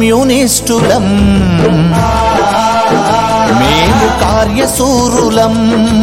కమ్యూనిస్టులం మేము కార్యసూరులం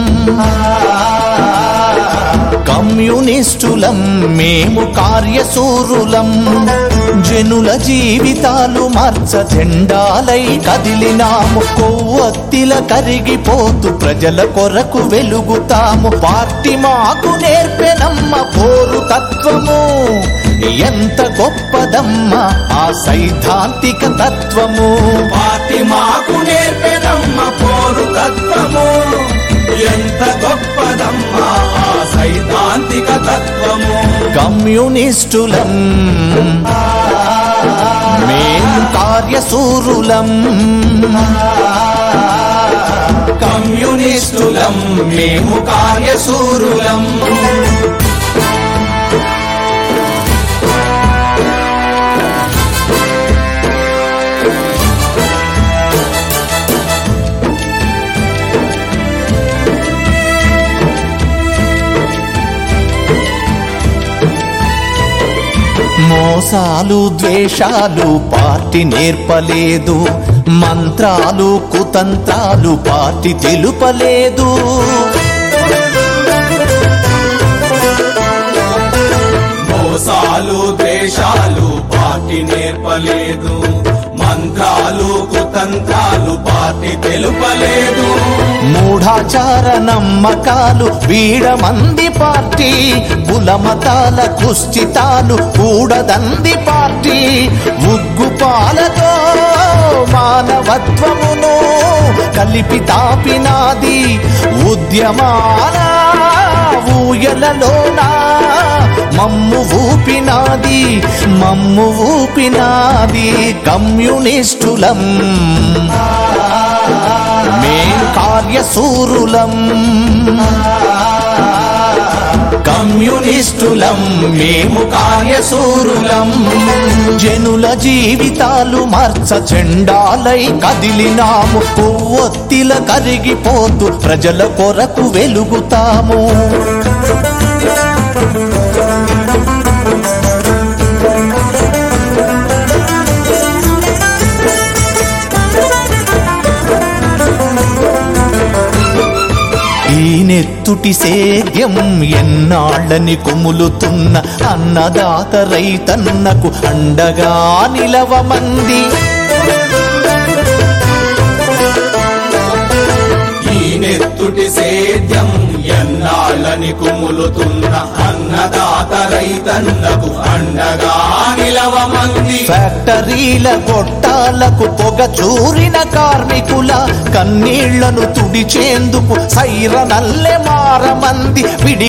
కమ్యూనిస్టులం మేము కార్యసూరులం జనుల జీవితాలు మార్చ జెండాలై కదిలినాము కొవ్వొత్తిల కరిగిపోతూ ప్రజల కొరకు వెలుగుతాము పార్టీ మాకు నేర్పెనమ్మ పోరు తత్వము ఎంత గొప్పదమ్మ ఆ సైద్ధాంతిక తత్వము పార్టీ మాకు నేర్పెదమ్మ పోరు తత్వము ఎంత గొప్పదమ్మా ఆ సైద్ధాంతిక తత్వము కమ్యూనిస్టులం మేము కార్యసూరులం కమ్యూనిస్టులం మేము కార్యసూరులం మోసాలు ద్వేషాలు పార్టీ నేర్పలేదు మంత్రాలు కుతంత్రాలు పార్టీ తెలుపలేదు మోసాలు ద్వేషాలు పార్టీ నేర్పలేదు మంత్రాలు కుతంత్రాలు పార్టీ తెలుపలేదు మూఢాచార నమ్మకాలు వీడమంది పార్టీ కులమతాల కుస్థితాలు కూడదంది పార్టీ ఉగ్గుపాలతో మానవత్వమును కలిపి తాపినాది ఉద్యమాల ఊయలలోనా మమ్ము ఊపినాది మమ్ము ఊపినాది కమ్యూనిస్టులం మేం కార్యసూరులం కమ్యూనిస్టులం మేము కార్యసూరులం జనుల జీవితాలు మార్చ చెండాలై కదిలినాము కొవ్వొత్తిల కరిగిపోతూ ప్రజల కొరకు వెలుగుతాము ఈ నెత్తుటి సేద్యం ఎన్నాళ్ళని కుములుతున్న అన్నదాత రైతన్నకు అండగా నిలవమంది ఈ నెత్తుటి సేద్యం ఎన్నాళ్ళని కుములుతున్న అన్నదాత రైతన్నకు అండగా నిలవమంది ఫ్యాక్టరీల గొట్టాలకు పొగ చూరిన కార్మికుల కన్నీళ్లను తుడిచేందుకు సైరనల్లె మారమంది విడి